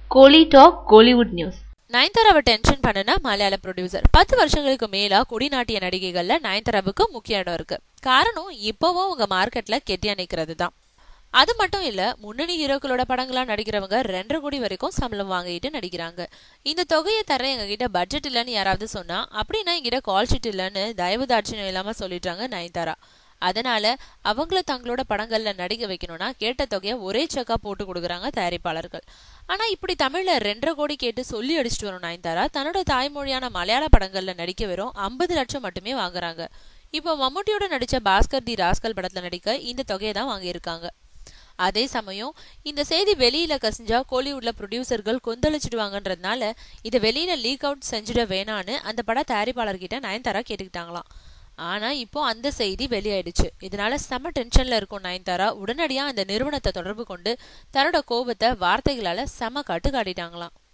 கோலி talk Kollywood news நயன்தாராவை tension பண்ணுன மலையாள ப்ரொடியூசர் பத்து வருஷங்களுக்கு மேலா குடிநாட்டிய நடிகைகள்ல நயன்தாராவுக்கு முக்கிய இடம் இருக்கு காரணம் இப்பவும் உங்க மார்க்கெட்ல கெட்டியா நிக்கிறது தான் அது மட்டும் இல்ல முன்னணி ஹீரோக்களோட படங்களா நடிக்கிறவங்க ரெண்டரை கோடி வரைக்கும் சம்பளம் வாங்கிட்டு நடிக்கிறாங்க இந்த தொகையை தர எங்க கிட்ட பட்ஜெட் இல்லைன்னு யாராவது சொன்னா அப்படின்னா எங்கிட்ட கால் ஷீட் இல்லைன்னு தயவு தாட்சியம் இல்லாம சொல்லிட்டாங்க நயன்தாரா அதனால அவங்கள தங்களோட படங்கள்ல நடிக்க வைக்கணும்னா கேட்ட தொகையை ஒரே செக்கா போட்டு கொடுக்குறாங்க தயாரிப்பாளர்கள் ஆனா இப்படி தமிழ்ல ரெண்டரை கோடி கேட்டு சொல்லி அடிச்சிட்டு வரும் நயன்தாரா தன்னோட தாய்மொழியான மலையாள படங்கள்ல நடிக்க வெறும் ஐம்பது லட்சம் மட்டுமே வாங்குறாங்க இப்போ மம்முட்டியோட நடிச்ச பாஸ்கர் தி ராஸ்கல் படத்துல நடிக்க இந்த தொகையை தான் வாங்கியிருக்காங்க அதே சமயம் இந்த செய்தி வெளியில கசிஞ்சா கோலிவுட்ல ப்ரொடியூசர்கள் கொந்தளிச்சிடுவாங்கன்றதுனால இதை வெளியில லீக் அவுட் செஞ்சிட வேணான்னு அந்த பட தயாரிப்பாளர்கிட்ட நயன்தாரா கேட்டுக்கிட்டாங்களாம் ஆனா இப்போ அந்த செய்தி வெளியாயிடுச்சு இதனால செம டென்ஷன்ல இருக்கும் நயன்தாரா உடனடியா அந்த நிறுவனத்தை தொடர்பு கொண்டு தன்னோட கோபத்தை வார்த்தைகளால செம காட்டு காட்டிட்டாங்களாம்